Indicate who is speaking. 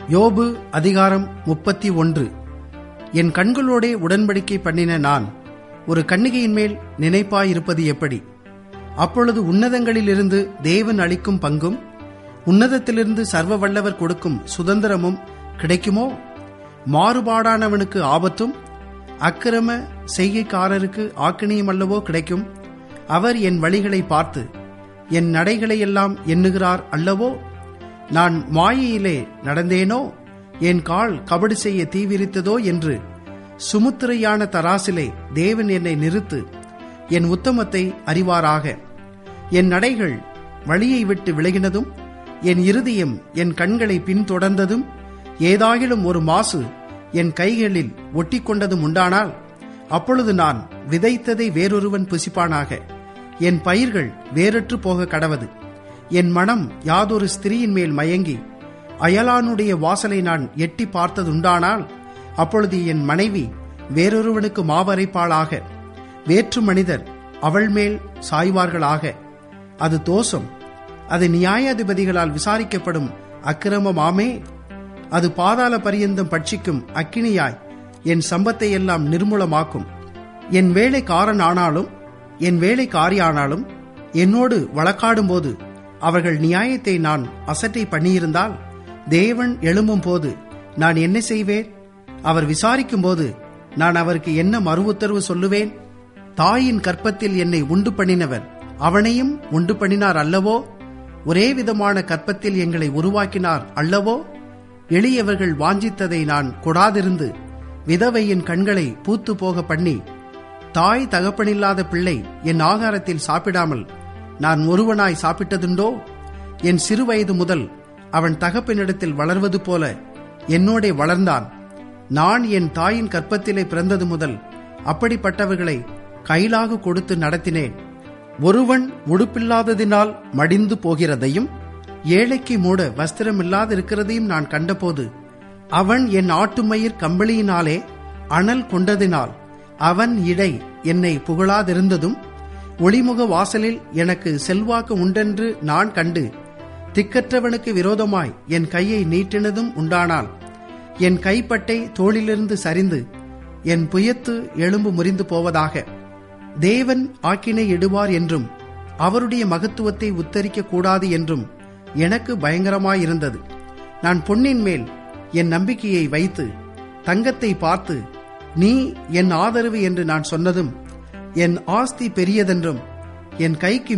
Speaker 1: யோபு அதிகாரம் முப்பத்தி ஒன்று என் கண்களோடே உடன்படிக்கை பண்ணின நான் ஒரு கன்னிகையின் மேல் நினைப்பாயிருப்பது எப்படி அப்பொழுது உன்னதங்களிலிருந்து தேவன் அளிக்கும் பங்கும் உன்னதத்திலிருந்து சர்வ வல்லவர் கொடுக்கும் சுதந்திரமும் கிடைக்குமோ மாறுபாடானவனுக்கு ஆபத்தும் அக்கிரம செய்கைக்காரருக்கு ஆக்கினியும் அல்லவோ கிடைக்கும் அவர் என் வழிகளை பார்த்து என் நடைகளையெல்லாம் எண்ணுகிறார் அல்லவோ நான் மாயையிலே நடந்தேனோ என் கால் கபடு செய்ய தீவிரித்ததோ என்று சுமுத்திரையான தராசிலே தேவன் என்னை நிறுத்து என் உத்தமத்தை அறிவாராக என் நடைகள் வழியை விட்டு விலகினதும் என் இருதயம் என் கண்களை பின்தொடர்ந்ததும் ஏதாகிலும் ஒரு மாசு என் கைகளில் ஒட்டிக்கொண்டதும் உண்டானால் அப்பொழுது நான் விதைத்ததை வேறொருவன் புசிப்பானாக என் பயிர்கள் வேறற்று போக கடவது என் மனம் யாதொரு ஸ்திரீயின் மேல் மயங்கி அயலானுடைய வாசலை நான் எட்டி பார்த்ததுண்டானால் அப்பொழுது என் மனைவி வேறொருவனுக்கு மாவரைப்பாளாக வேற்று மனிதர் அவள் மேல் சாய்வார்களாக அது தோஷம் அது நியாயாதிபதிகளால் விசாரிக்கப்படும் அக்கிரமமாமே அது பாதாள பரியந்தம் பட்சிக்கும் அக்கினியாய் என் சம்பத்தை எல்லாம் நிர்மூலமாக்கும் என் வேலைக்காரன் ஆனாலும் என் வேலைக்காரியானாலும் என்னோடு வழக்காடும்போது அவர்கள் நியாயத்தை நான் அசட்டை பண்ணியிருந்தால் தேவன் எழும்பும் போது நான் என்ன செய்வேன் அவர் விசாரிக்கும் போது நான் அவருக்கு என்ன மறு உத்தரவு சொல்லுவேன் தாயின் கற்பத்தில் என்னை உண்டு பண்ணினவர் அவனையும் உண்டு பண்ணினார் அல்லவோ ஒரே விதமான கற்பத்தில் எங்களை உருவாக்கினார் அல்லவோ எளியவர்கள் வாஞ்சித்ததை நான் கொடாதிருந்து விதவையின் கண்களை பூத்து போக பண்ணி தாய் தகப்பனில்லாத பிள்ளை என் ஆகாரத்தில் சாப்பிடாமல் நான் ஒருவனாய் சாப்பிட்டதுண்டோ என் சிறுவயது முதல் அவன் தகப்பனிடத்தில் வளர்வது போல என்னோடே வளர்ந்தான் நான் என் தாயின் கற்பத்திலே பிறந்தது முதல் அப்படிப்பட்டவர்களை கைலாக கொடுத்து நடத்தினேன் ஒருவன் உடுப்பில்லாததினால் மடிந்து போகிறதையும் ஏழைக்கு மூட வஸ்திரமில்லாதிருக்கிறதையும் நான் கண்டபோது அவன் என் ஆட்டுமயிர் கம்பளியினாலே அனல் கொண்டதினால் அவன் இடை என்னை புகழாதிருந்ததும் ஒளிமுக வாசலில் எனக்கு செல்வாக்கு உண்டென்று நான் கண்டு திக்கற்றவனுக்கு விரோதமாய் என் கையை நீட்டினதும் உண்டானால் என் கைப்பட்டை தோளிலிருந்து சரிந்து என் புயத்து எலும்பு முறிந்து போவதாக தேவன் ஆக்கினை இடுவார் என்றும் அவருடைய மகத்துவத்தை உத்தரிக்க கூடாது என்றும் எனக்கு பயங்கரமாயிருந்தது நான் பொன்னின் மேல் என் நம்பிக்கையை வைத்து தங்கத்தை பார்த்து நீ என் ஆதரவு என்று நான் சொன்னதும் என் ஆஸ்தி பெரியதென்றும் என் கைக்கு